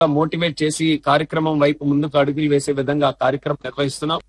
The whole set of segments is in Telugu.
మోటివేట్ చేసి ఈ కార్యక్రమం వైపు ముందుకు అడుగులు వేసే విధంగా ఆ కార్యక్రమం నిర్వహిస్తున్నాం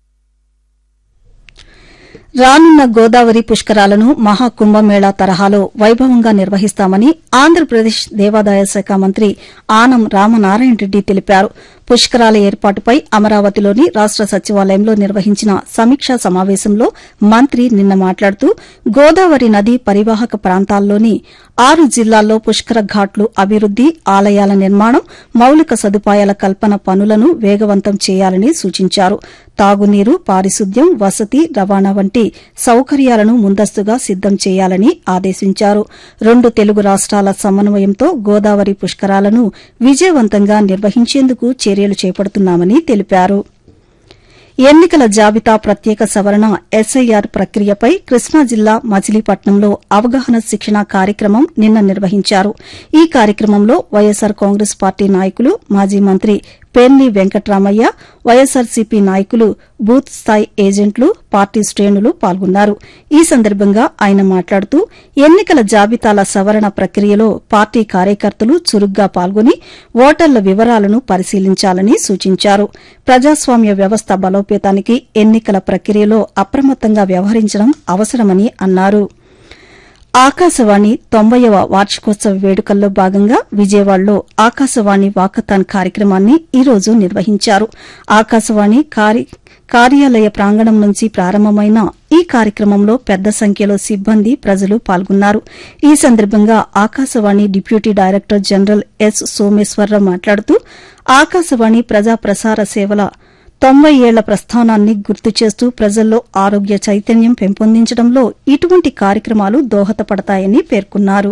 రానున్న గోదావరి పుష్కరాలను మహాకుంభమేళా తరహాలో వైభవంగా నిర్వహిస్తామని ఆంధ్రప్రదేశ్ దేవాదాయ శాఖ మంత్రి ఆనం రామనారాయణ రెడ్డి తెలిపారు పుష్కరాల ఏర్పాటుపై అమరావతిలోని రాష్ట సచివాలయంలో నిర్వహించిన సమీక్షా సమావేశంలో మంత్రి నిన్న మాట్లాడుతూ గోదావరి నది పరివాహక ప్రాంతాల్లోని ఆరు జిల్లాల్లో పుష్కర ఘాట్లు అభివృద్ది ఆలయాల నిర్మాణం మౌలిక సదుపాయాల కల్పన పనులను వేగవంతం చేయాలని సూచించారు తాగునీరు పారిశుద్ధ్యం వసతి రవాణా వంటి సౌకర్యాలను ముందస్తుగా సిద్దం చేయాలని ఆదేశించారు రెండు తెలుగు రాష్ట్రాల సమన్వయంతో గోదావరి పుష్కరాలను విజయవంతంగా నిర్వహించేందుకు చర్యలు చేపడుతున్నామని తెలిపారు ఎన్నికల జాబితా ప్రత్యేక సవరణ ఎస్ఐఆర్ ప్రక్రియపై కృష్ణా జిల్లా మచిలీపట్నంలో అవగాహన శిక్షణ కార్యక్రమం నిన్న నిర్వహించారు ఈ కార్యక్రమంలో వైఎస్సార్ కాంగ్రెస్ పార్టీ నాయకులు మాజీ మంత్రి పేర్ని వెంకట్రామయ్య వైఎస్సార్సీపీ నాయకులు బూత్ స్థాయి ఏజెంట్లు పార్టీ శ్రేణులు పాల్గొన్నారు ఈ సందర్భంగా ఆయన మాట్లాడుతూ ఎన్నికల జాబితాల సవరణ ప్రక్రియలో పార్టీ కార్యకర్తలు చురుగ్గా పాల్గొని ఓటర్ల వివరాలను పరిశీలించాలని సూచించారు ప్రజాస్వామ్య వ్యవస్థ బలోపేతానికి ఎన్నికల ప్రక్రియలో అప్రమత్తంగా వ్యవహరించడం అవసరమని అన్నారు ఆకాశవాణి తొంభైవ వార్షికోత్సవ వేడుకల్లో భాగంగా విజయవాడలో ఆకాశవాణి వాకథాన్ కార్యక్రమాన్ని ఈ రోజు నిర్వహించారు ఆకాశవాణి కార్య- కార్యాలయ ప్రాంగణం నుంచి ప్రారంభమైన ఈ కార్యక్రమంలో పెద్ద సంఖ్యలో సిబ్బంది ప్రజలు పాల్గొన్నారు ఈ సందర్భంగా Akashvani deputy director general S Someswararao మాట్లాడుతూ ఆకాశవాణి ప్రజా ప్రసార సేవల తొంభై ఏళ్ల ప్రస్థానాన్ని గుర్తు చేస్తూ ప్రజల్లో ఆరోగ్య చైతన్యం పెంపొందించడంలో ఇటువంటి కార్యక్రమాలు దోహదపడతాయని పేర్కొన్నారు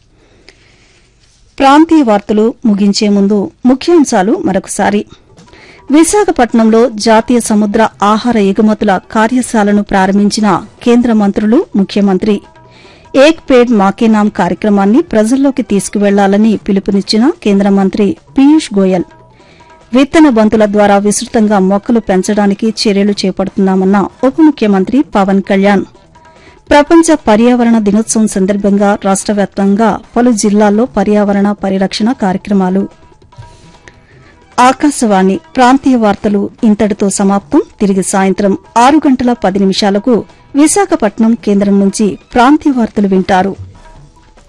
ప్రాంతీయ వార్తలు ముగించే ముందు ముఖ్యాంశాలు మరొకసారి విశాఖపట్నంలో జాతీయ సముద్ర ఆహార ఎగుమతుల కార్యశాలను ప్రారంభించిన కేంద్ర మంత్రులు ముఖ్యమంత్రి ఏక్ పేడ్ మాకే నామ్ కార్యక్రమాన్ని ప్రజల్లోకి తీసుకువెళ్లాలని పిలుపునిచ్చిన కేంద్ర మంత్రి పీయూష్ గోయల్ విత్తన బంతుల ద్వారా విస్తృతంగా మొక్కలు పెంచడానికి చర్యలు చేపడుతున్నామన్న ఉప ముఖ్యమంత్రి పవన్ కళ్యాణ్ ప్రపంచ పర్యావరణ దినోత్సవం సందర్భంగా రాష్ట వ్యాప్తంగా పలు జిల్లాల్లో పర్యావరణ పరిరక్షణ కార్యక్రమాలు ఆకాశవాణి ప్రాంతీయ వార్తలు ఇంతటితో సమాప్తం తిరిగి సాయంత్రం ఆరు గంటల పది నిమిషాలకు విశాఖపట్నం కేంద్రం నుంచి ప్రాంతీయ వార్తలు వింటారు